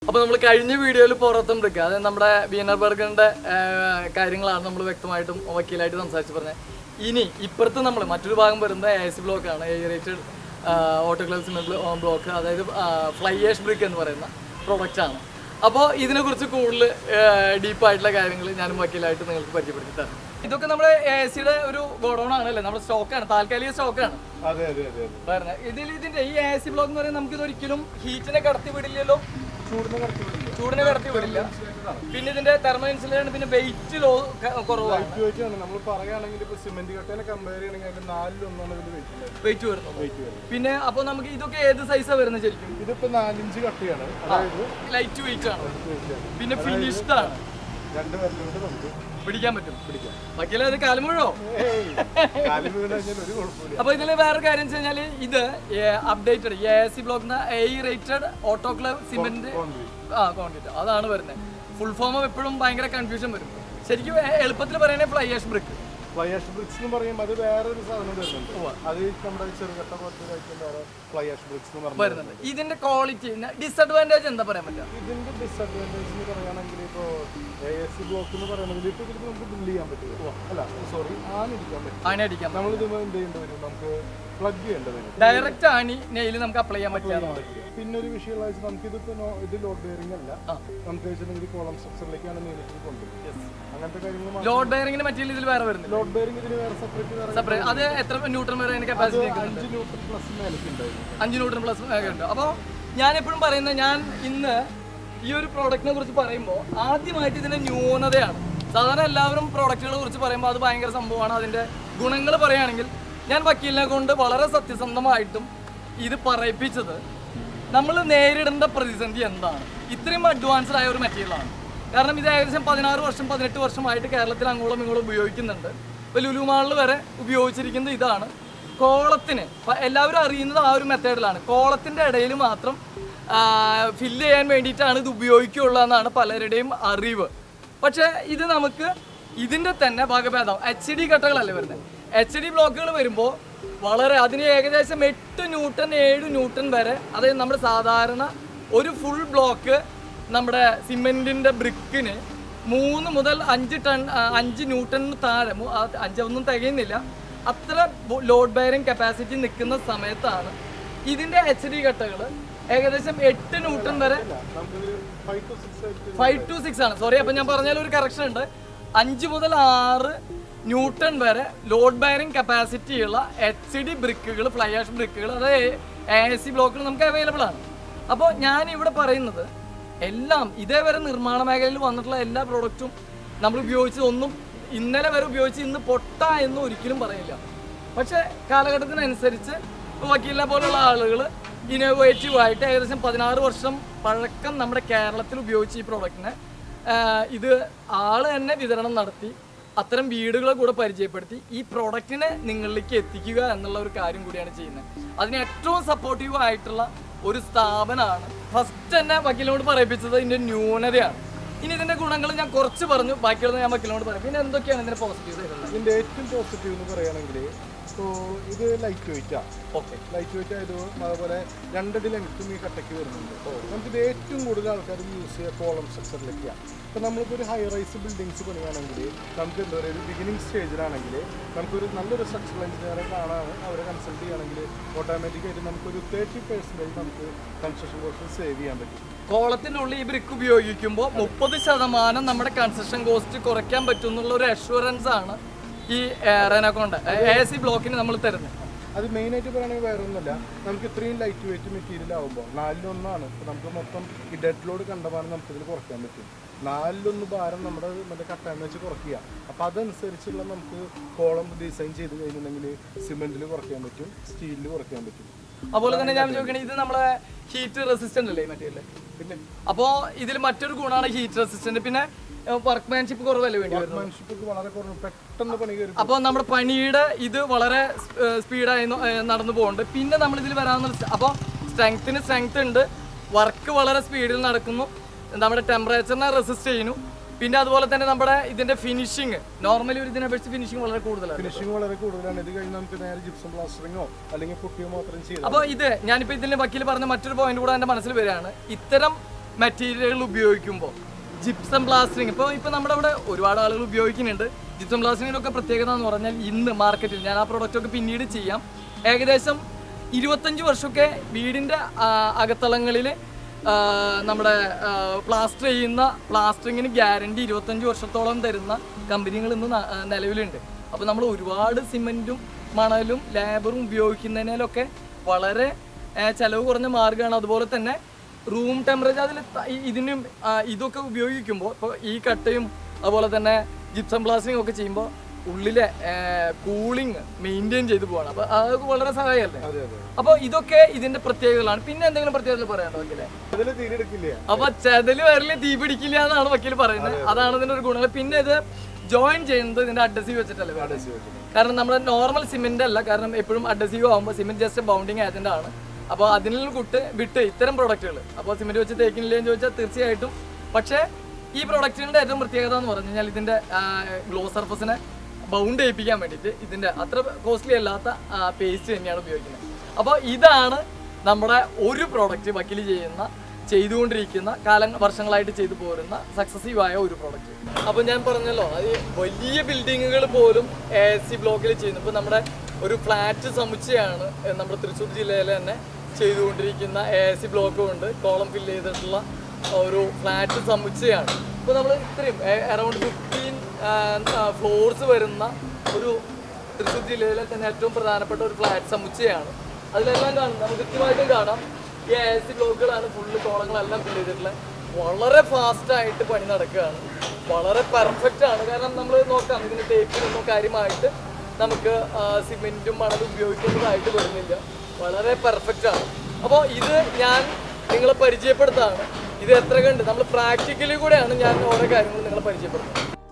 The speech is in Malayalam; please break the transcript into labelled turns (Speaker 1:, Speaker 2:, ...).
Speaker 1: അപ്പോൾ നമ്മൾ കഴിഞ്ഞ വീഡിയോയിൽ പുറത്തും എടുക്കുക അതായത് നമ്മുടെ വീനർബർഗറിന്റെ കാര്യങ്ങളാണ് നമ്മൾ വ്യക്തമായിട്ടും വക്കീലായിട്ട് സംസാരിച്ച് പറഞ്ഞത് ഇനി ഇപ്പുറത്ത് നമ്മൾ മറ്റൊരു ഭാഗം വരുന്നത് എ സി ബ്ലോക്ക് ആണ് എയറേറ്റഡ് ഓട്ടോക്ലവ് സിമെന്റ് ബ്ലോക്ക് അതായത് ഫ്ലൈയേഷ് ബ്രിക്ക് എന്ന് പറയുന്ന പ്രോഡക്റ്റ് ആണ് അപ്പോൾ ഇതിനെക്കുറിച്ച് കൂടുതൽ ഡീപ്പായിട്ടുള്ള കാര്യങ്ങൾ ഞാനും വക്കീലായിട്ട് നിങ്ങൾക്ക് പരിചയപ്പെടുത്തി തരാം ഇതൊക്കെ നമ്മുടെ എ സിയുടെ ഒരു ഗോഡൗൺ ആണല്ലേ നമ്മുടെ സ്റ്റോക്കാണ് താൽക്കാലിക സ്റ്റോക്കാണ്
Speaker 2: അതെ അതെ അതെ അതെ
Speaker 1: പറഞ്ഞത് ഇതിൽ ഇതിന്റെ ഈ എ സി ബ്ലോക്ക് എന്ന് പറയുന്നത് നമുക്ക് ഇത് ഒരിക്കലും ഹീറ്റിനെ കടത്തി വിടില്ലല്ലോ
Speaker 2: ചൂടിനെ കറക്റ്റ് വിടില്ല
Speaker 1: ചൂടിനെ കടത്തി വിടില്ല പിന്നെ ഇതിന്റെ തെർമോ ഇൻസുലേഷൻ പിന്നെ വെയിറ്റ് ലോ കുറവാണ്
Speaker 2: വെയിറ്റ് നമ്മൾ പറയുകയാണെങ്കിൽ ഇപ്പൊ സിമെന്റ് കട്ടേനെ കമ്പയർ ചെയ്യണമെങ്കിൽ അതിന്റെ നാലിലൊന്നാണ് ഇതിൽ വെയിറ്റ് ഉള്ളത്
Speaker 1: വെയിറ്റ് വരുന്നത്
Speaker 2: വെയിറ്റ് വരുന്നത്
Speaker 1: പിന്നെ അപ്പൊ നമുക്ക് ഇതൊക്കെ ഏത് സൈസാ വരുന്നത് ശരിക്കും
Speaker 2: ഇതിപ്പോ നാലിഞ്ച് കട്ടിയാണ് അതായത്
Speaker 1: ലൈറ്റ് വെയിറ്റ് ആണ്
Speaker 2: weight ആണ്.
Speaker 1: പിന്നെ ഫിനിഷ്ഡ് ആണ്
Speaker 2: രണ്ട് വിരലുകൊണ്ട് നമുക്ക്
Speaker 1: പിടിക്കാൻ പറ്റും
Speaker 2: പിടിക്കാം
Speaker 1: ബാക്കിയല്ല അത് കാലുമുഴോ
Speaker 2: ഏയ്, കാലിൽ വീണ് കഴിഞ്ഞാൽ ഒരു കുഴപ്പമില്ല
Speaker 1: അപ്പൊ ഇതിൽ വേറെ കാര്യം വെച്ച് കഴിഞ്ഞാൽ ഇത് updated A C block aerated autoclave cement
Speaker 2: Concrete.
Speaker 1: ആ കോൺക്രീറ്റ് അതാണ് വരുന്നത് ഫുൾ ഫോം എപ്പോഴും ഭയങ്കര കൺഫ്യൂഷൻ വരും ശരിക്കും എ- എളുപ്പത്തിൽ പറയുന്നത് fly ash brick
Speaker 2: fly ash bricks എന്ന് പറയുമ്പോൾ അത് വേറൊരു സാധനം വരുന്നുണ്ട് അത് നമ്മുടെ ചെറുകട്ട പോലത്തെ വേറെ ഫ്ലൈ ആഷ് ബ്രിക്സ് എന്ന് പറഞ്ഞാൽ
Speaker 1: വരുന്നുണ്ട് ഇതിന്റെ ക്വാളിറ്റി ഡിസഡ്വാൻറ്റേജ് എന്താ പറയാൻ പറ്റുക
Speaker 2: ഇതിന്റെ ഡിസഡ്വാൻറ്റേജ് എന്ന് പറയുകയാണെങ്കിൽ ഇപ്പോൾ എ എസ് സി ബ്ലോക്ക് എന്ന് പറയുന്നത് ഇപ്പോൾ ഇതിൽ നമുക്ക് ബില്ല് ചെയ്യാൻ പറ്റില്ല അല്ല സോറി ആണിരിക്കാൻ പറ്റും
Speaker 1: ആണി അടിക്കാൻ
Speaker 2: നമ്മൾ ഇത് എന്ത് ചെയ്യേണ്ടി വരും നമുക്ക് പ്ലഗ് ചെയ്യേണ്ടി വരും
Speaker 1: ഡയറക്റ്റ് ആണി നെയിൽ നമുക്ക് അപ്ലൈ ചെയ്യാൻ പറ്റില്ല
Speaker 2: പിന്നെ ഒരു വിഷയമുള്ള വെച്ചാൽ നമുക്ക് ഇതിപ്പോൾ ഇത് ലോഡ് ബെയറിംഗ് അല്ല
Speaker 1: ആ.
Speaker 2: നമുക്ക് വെച്ചിട്ടുണ്ടെങ്കിൽ കോളം സ്ട്രക്ചറിലേക്കാണ് നേരിട്ട് കൊണ്ടുപോകും അങ്ങനത്തെ കാര്യങ്ങൾ
Speaker 1: ലോഡ് ബെയറിംഗിന് മെറ്റീരിയൽ ഇതിൽ വേറെ വരുന്നില്ല
Speaker 2: ലോഡ് ബെയറിംഗ് ഇതിന് വേറെ സെപ്പറേറ്റ് വേറെ
Speaker 1: സെപ്പറേറ്റ് അത് എത്ര ന്യൂട്രൺ വരെ അതിന് കപ്പാസിറ്റി
Speaker 2: അഞ്ച് ന്യൂട്രൺ പ്ലസ് മേലേക്ക് ഉണ്ടായിരുന്നു
Speaker 1: അഞ്ച് ന്യൂട്രൺ പ്ലസ് ഒക്കെ ഉണ്ട് അപ്പോൾ ഞാൻ എപ്പോഴും പറയുന്നത് ഞാൻ ഇന്ന് ഈ ഒരു പ്രോഡക്റ്റിനെ കുറിച്ച് പറയുമ്പോൾ ആദ്യമായിട്ട് ഇതിന്റെ ന്യൂനതയാണ് സാധാരണ എല്ലാവരും പ്രോഡക്റ്റുകളെ കുറിച്ച് പറയുമ്പോൾ അത് ഭയങ്കര സംഭവമാണ് അതിന്റെ ഗുണങ്ങൾ പറയുകയാണെങ്കിൽ ഞാൻ വക്കീലിനെ കൊണ്ട് വളരെ സത്യസന്ധമായിട്ടും ഇത് പറയിപ്പിച്ചത് നമ്മൾ നേരിടേണ്ട പ്രതിസന്ധി എന്താണ് ഇത്രയും അഡ്വാൻസ്ഡ് ആയ ഒരു മെറ്റീരിയലാണ് കാരണം ഇത് ഏകദേശം പതിനാറ് വർഷം പതിനെട്ട് വർഷമായിട്ട് കേരളത്തിൽ അങ്ങോളം ഇങ്ങോളം ഉപയോഗിക്കുന്നുണ്ട് ഇപ്പോൾ ലുലുമാളിൽ വരെ ഉപയോഗിച്ചിരിക്കുന്നത് ഇതാണ് കോളത്തിന് പ- എല്ലാവരും അറിയുന്നത് ആ ഒരു മെത്തേഡിലാണ് കോളത്തിൻ്റെ ഇടയിൽ മാത്രം ഫില്ല് ചെയ്യാൻ വേണ്ടിയിട്ടാണ് ഇത് ഉപയോഗിക്കുകയുള്ളൂ എന്നാണ് പലരുടെയും അറിവ് പക്ഷേ ഇത് നമുക്ക് ഇതിൻ്റെ തന്നെ വകഭേദം എച്ച് ഡി കട്ടകളല്ലേ വരുന്നത് എച്ച് ഡി ബ്ലോക്കുകൾ വരുമ്പോൾ വളരെ അതിന് ഏകദേശം എട്ട് ന്യൂട്ടൺ ഏഴ് ന്യൂട്ടൺ വരെ അതായത് നമ്മുടെ സാധാരണ ഒരു ഫുൾ ബ്ലോക്ക് നമ്മുടെ സിമെന്റിന്റെ ബ്രിക്കിന് മൂന്ന് മുതൽ അഞ്ച് ടൺ ആ, അഞ്ച് ന്യൂട്ടണിന് താഴെ മു- ആ, അഞ്ചൊന്നും തികയുന്നില്ല അത്ര ലോഡ് ബെയറിംഗ് കപ്പാസിറ്റി നിൽക്കുന്ന സമയത്താണ് ഇതിന്റെ എച്ച് ഡി കട്ടകൾ ഏകദേശം എട്ട് ന്യൂട്ടൺ വരെ
Speaker 2: നമുക്കൊരു ഫൈവ് ടു സിക്സ് ആയിട്ട്
Speaker 1: ഫൈവ് ടു സിക്സ് ആണ് സോറി അപ്പം ഞാൻ പറഞ്ഞാൽ ഒരു കറക്ഷൻ ഉണ്ട് അഞ്ച് മുതൽ ആറ് ന്യൂട്ടൺ വരെ ലോഡ് ബെയറിംഗ് കപ്പാസിറ്റി ഉള്ള എച്ച് ഡി ബ്രിക്കുകൾ ഫ്ലൈ ആഷ് ബ്രിക്കുകൾ അതായത് എ സി ബ്ലോക്കുകൾ നമുക്ക് അവൈലബിൾ ആണ് അപ്പോൾ ഞാൻ ഇവിടെ പറയുന്നത് എല്ലാം ഇതേവരെ നിർമ്മാണ മേഖലയിൽ വന്നിട്ടുള്ള എല്ലാ പ്രോഡക്റ്റും നമ്മൾ ഉപയോഗിച്ചത് ഒന്നും ഇന്നലെ വരെ ഉപയോഗിച്ച് ഇന്ന് പൊട്ട എന്ന് ഒരിക്കലും പറയില്ല പക്ഷേ കാലഘട്ടത്തിനനുസരിച്ച് ഇപ്പോൾ വക്കീലിനെ പോലുള്ള ആളുകൾ ഇന്നോവേറ്റീവ് ആയിട്ട് ഏകദേശം പതിനാറ് വർഷം പഴക്കം നമ്മുടെ കേരളത്തിൽ ഉപയോഗിച്ച ഈ പ്രോഡക്റ്റിനെ ഇത് ആള് തന്നെ വിതരണം നടത്തി അത്തരം വീടുകളെ കൂടെ പരിചയപ്പെടുത്തി ഈ പ്രോഡക്റ്റിനെ നിങ്ങളിലേക്ക് എത്തിക്കുക എന്നുള്ള ഒരു കാര്യം കൂടിയാണ് ചെയ്യുന്നത് അതിന് ഏറ്റവും സപ്പോർട്ടീവ് ആയിട്ടുള്ള ഒരു സ്ഥാപനമാണ് ഫസ്റ്റ് തന്നെ വക്കീലിനോട് പറയിപ്പിച്ചത് ഇതിൻ്റെ ന്യൂനതയാണ് ഇനി ഇതിൻ്റെ ഗുണങ്ങൾ ഞാൻ കുറച്ച് പറഞ്ഞു ബാക്കിയുള്ളത് ഞാൻ വക്കീലിനോട് പറയും പിന്നെ എന്തൊക്കെയാണ് ഇതിൻ്റെ പോസിറ്റീവ് ആയിട്ടുള്ളത്
Speaker 2: ഇതിന്റെ ഏറ്റവും പോസിറ്റീവ് എന്ന് പറയുകയാണെങ്കിൽ ഇപ്പോൾ ഇത് ലൈറ്റ് വെയിറ്റാ
Speaker 1: ഓക്കെ
Speaker 2: ലൈറ്റ് വെയിറ്റ് ആയതും അതുപോലെ രണ്ടടി ലെങ്ത്തും ഈ കട്ടയ്ക്ക് വരുന്നുണ്ട് നമുക്കിത് ഏറ്റവും കൂടുതൽ ആൾക്കാർ യൂസ് ചെയ്യുക കോളം സ്ട്രക്ചറിലേക്കാണ് ഇപ്പം നമ്മളിപ്പോൾ ഒരു ഹൈ റൈസ് ബിൽഡിങ്സ് പണിയാണെങ്കിൽ നമുക്ക് എന്താ പറയുക ഒരു ബിഗിനിങ് സ്റ്റേജിലാണെങ്കിൽ നമുക്കൊരു നല്ലൊരു സ്ട്രക്ചറൽ എഞ്ചിനീയറെ കാണാൻ അവരെ കൺസൾട്ട് ചെയ്യുകയാണെങ്കിൽ ഓട്ടോമാറ്റിക്കായിട്ട് നമുക്കൊരു തേർട്ടി പെർസെൻറ്റേജ് നമുക്ക് കൺസ്ട്രക്ഷൻ കോസ്റ്റ് സേവ് ചെയ്യാൻ പറ്റും
Speaker 1: കോളത്തിൻ്റെ ഉള്ളിൽ ഈ ബ്രിക്ക് ഉപയോഗിക്കുമ്പോൾ മുപ്പത് ശതമാനം നമ്മുടെ കൺസ്ട്രക്ഷൻ കോസ്റ്റ് കുറയ്ക്കാൻ പറ്റും എന്നുള്ള ഒരു അഷുറൻസ് ആണ് ഈ റെനോക്കോണ്ട് എ സി ബ്ലോക്കിന് നമ്മൾ തരുന്നത്
Speaker 2: അത് മെയിനായിട്ട് പറയുകയാണെങ്കിൽ വേറെ ഒന്നുമില്ല നമുക്ക് ഇത്രയും ലൈറ്റ് വെയിറ്റ് മെറ്റീരിയൽ ആകുമ്പോൾ നാലിലൊന്നാണ് ഇപ്പോൾ നമുക്ക് മൊത്തം ഈ ഡെഡ് ലോഡ് കണ്ടമാനം നമുക്കിതിൽ കുറയ്ക്കാൻ പറ്റും നാലിലൊന്ന് ഭാരം നമ്മുടെ മറ്റേ കട്ടാന്ന് വെച്ച് കുറയ്ക്കുക അപ്പോൾ അതനുസരിച്ചുള്ള നമുക്ക് കോളം ഡിസൈൻ ചെയ്ത് കഴിഞ്ഞിട്ടുണ്ടെങ്കിൽ സിമെൻറ്റിൽ കുറയ്ക്കാൻ പറ്റും സ്റ്റീലിൽ കുറയ്ക്കാൻ പറ്റും
Speaker 1: അതുപോലെ തന്നെ ഞാൻ ചോദിക്കണേ ഇത് നമ്മളെ ഹീറ്റ് റെസിസ്റ്റന്റ് അല്ലേ മെറ്റീരിയൽ
Speaker 2: പിന്നെ
Speaker 1: അപ്പോൾ ഇതിൽ മറ്റൊരു ഗുണമാണ് ഹീറ്റ് റെസിസ്റ്റന്റ് പിന്നെ വർക്ക്മാൻഷിപ്പ് കുറവല്ലേ വേണ്ടി വരുന്നത്
Speaker 2: വർക്ക്മാൻഷിപ്പ് വളരെ കുറവ് പെട്ടെന്ന് പണി കയറി
Speaker 1: അപ്പോൾ നമ്മുടെ പണിയുടെ ഇത് വളരെ സ്പീഡായി നടന്നു പോകുന്നുണ്ട് പിന്നെ നമ്മൾ ഇതിൽ വരാമെന്ന് അപ്പോൾ സ്ട്രെങ്ത്തിന് സ്ട്രെങ്ത് ഉണ്ട് വർക്ക് വളരെ സ്പീഡിൽ നടക്കുന്നു നമ്മുടെ ടെമ്പറേച്ചറിനെ റെസിസ്റ്റ് ചെയ്യുന്നു പിന്നെ അതുപോലെ തന്നെ നമ്മുടെ ഇതിന്റെ ഫിനിഷിങ് നോർമലി ഒരു ഇതിനെ അപേക്ഷിച്ച് ഫിനിഷിങ് വളരെ കൂടുതലാണ്
Speaker 2: ഫിനിഷിങ് വളരെ കൂടുതലാണ് ഇത് കഴിഞ്ഞ് നമുക്ക് നേരെ ജിപ്സം പ്ലാസ്റ്ററിങ്ങോ അല്ലെങ്കിൽ പുട്ടിയോ മാത്രം ചെയ്താൽ
Speaker 1: അപ്പോൾ ഇത് ഞാനിപ്പോൾ ഇതിന്റെ വക്കീൽ പറഞ്ഞ മറ്റൊരു പോയിന്റ് കൂടെ എൻ്റെ മനസ്സിൽ വരികയാണ് ഇത്തരം മെറ്റീരിയലുകൾ ഉപയോഗിക്കുമ്പോൾ ജിപ്സം പ്ലാസ്റ്ററിങ് ഇപ്പോൾ ഇപ്പോൾ നമ്മുടെ അവിടെ ഒരുപാട് ആളുകൾ ഉപയോഗിക്കുന്നുണ്ട് ജിപ്സം പ്ലാസ്റ്ററിങ്ങിനൊക്കെ പ്രത്യേകത എന്ന് പറഞ്ഞാൽ ഇന്ന് മാർക്കറ്റിൽ ഞാൻ ആ പ്രോഡക്റ്റൊക്കെ പിന്നീട് ചെയ്യാം ഏകദേശം ഇരുപത്തഞ്ച് വർഷമൊക്കെ വീടിൻ്റെ അകത്തളങ്ങളിൽ നമ്മുടെ പ്ലാസ്റ്റർ ചെയ്യുന്ന പ്ലാസ്റ്ററിങ്ങിന് ഗ്യാരണ്ടി ഇരുപത്തഞ്ച് വർഷത്തോളം തരുന്ന കമ്പനികൾ ഇന്ന് ന- ആ, നിലവിലുണ്ട് അപ്പോൾ നമ്മൾ ഒരുപാട് സിമെൻറ്റും മണലും ലേബറും ഉപയോഗിക്കുന്നതിനൊക്കെ വളരെ ആ, ചെലവ് കുറഞ്ഞ മാർഗ്ഗമാണ് അതുപോലെ തന്നെ റൂം ടെമ്പറേച്ചർ അതിൽ ഇതിനും ആ, ഇതൊക്കെ ഉപയോഗിക്കുമ്പോൾ ഇപ്പോൾ ഈ കട്ടയും അതുപോലെ തന്നെ ജിപ്സം പ്ലാസ്റ്റിംഗ് ഒക്കെ ചെയ്യുമ്പോൾ ഉള്ളിലെ കൂളിംഗ് മെയിൻറ്റെയിൻ ചെയ്തു പോവാണ് അപ്പോൾ അതൊക്കെ വളരെ സഹായമല്ലേ
Speaker 2: അതെ അതെ
Speaker 1: അപ്പോൾ ഇതൊക്കെ ഇതിന്റെ പ്രത്യേകതകളാണ് പിന്നെ എന്തെങ്കിലും പ്രത്യേകത പറയാനുണ്ടോ വക്കീലെ
Speaker 2: അതിൽ തീരെടുക്കില്ല
Speaker 1: അപ്പൊ ചെതല് വരല് തീ പിടിക്കില്ല എന്നാണ് വക്കീൽ പറയുന്നത് അതാണ് ഇതിന്റെ ഒരു ഗുണങ്ങൾ പിന്നെ ഇത് ജോയിൻ ചെയ്യുന്നത് ഇതിന്റെ അഡ്രസീവ് വെച്ചിട്ടല്ലേ വരുന്നത്? കാരണം നമ്മുടെ നോർമൽ സിമെന്റ് അല്ല കാരണം എപ്പോഴും അഡ്രസീവ് ആകുമ്പോൾ സിമെന്റ് ജസ്റ്റ് ബൗണ്ടിങ് ഏജന്റ് ആണ് അപ്പോൾ അതിൽ കുട്ട് വിട്ട് ഇത്തരം പ്രോഡക്റ്റുകൾ അപ്പോൾ സിമെന്റ് വെച്ച് തേക്കിനില്ലേ എന്ന് ചോദിച്ചാൽ തീർച്ചയായിട്ടും പക്ഷേ ഈ പ്രോഡക്റ്റുകളുടെ ഏറ്റവും പ്രത്യേകത എന്ന് പറഞ്ഞു കഴിഞ്ഞാൽ ഇതിന്റെ ഗ്ലോ സർഫസിനെ ബൗണ്ട് ചെയ്യിപ്പിക്കാൻ വേണ്ടിയിട്ട് ഇതിന്റെ അത്ര കോസ്റ്റ്ലി അല്ലാത്ത പേസ്റ്റ് തന്നെയാണ് ഉപയോഗിക്കുന്നത് അപ്പോൾ ഇതാണ് നമ്മുടെ ഒരു പ്രോഡക്റ്റ് വക്കീൽ ചെയ്യുന്ന ചെയ്തുകൊണ്ടിരിക്കുന്ന കാലം വർഷങ്ങളായിട്ട് ചെയ്തു പോരുന്ന സക്സസീവ് ആയ ഒരു പ്രോഡക്റ്റ് അപ്പോൾ ഞാൻ പറഞ്ഞല്ലോ അത് വലിയ ബിൽഡിങ്ങുകൾ പോലും എ സി ബ്ലോക്കിൽ ചെയ്യുന്നു ഇപ്പോൾ നമ്മുടെ ഒരു ഫ്ലാറ്റ് സമുച്ചയമാണ് ഏഹ് നമ്മുടെ തൃശ്ശൂർ ജില്ലയിൽ തന്നെ ചെയ്തുകൊണ്ടിരിക്കുന്ന എ സി ബ്ലോക്കും ഉണ്ട് കോളം ഫില്ല് ചെയ്തിട്ടുള്ള ഒരു ഫ്ലാറ്റ് സമുച്ചയമാണ് ഇപ്പോൾ നമ്മൾ ഇത്രയും അറൗണ്ട് ഫിഫ്റ്റീൻ ഫ്ലോർസ് വരുന്ന ഒരു തൃശ്ശൂർ ജില്ലയിലെ തന്നെ ഏറ്റവും പ്രധാനപ്പെട്ട ഒരു ഫ്ലാറ്റ് സമുച്ചയമാണ് അതിലെല്ലാം കാണും നമുക്ക് കൃത്യമായിട്ടും കാണാം ഈ എ സി ബ്ലോക്കുകളാണ് ഫുള്ള് കോളങ്ങളെല്ലാം ഫില്ല് ചെയ്തിട്ടുള്ളത് വളരെ ഫാസ്റ്റായിട്ട് പണി നടക്കുകയാണ് വളരെ പെർഫെക്റ്റ് ആണ് കാരണം നമ്മൾ നോക്കാം ഇതിന് ടേപ്പിനൊന്നും കാര്യമായിട്ട് നമുക്ക് സിമെൻറ്റും മണലും ഉപയോഗിക്കുന്നതായിട്ട് വരുന്നില്ല വളരെ പെർഫെക്റ്റ് ആണ് അപ്പോൾ ഇത് ഞാൻ നിങ്ങളെ പരിചയപ്പെടുത്താണ് ഇത് എത്ര കണ്ട് നമ്മൾ പ്രാക്ടിക്കലി കൂടെയാണ് ഞാൻ ഓരോ കാര്യങ്ങളും നിങ്ങളെ പരിചയപ്പെടുത്തുന്നത്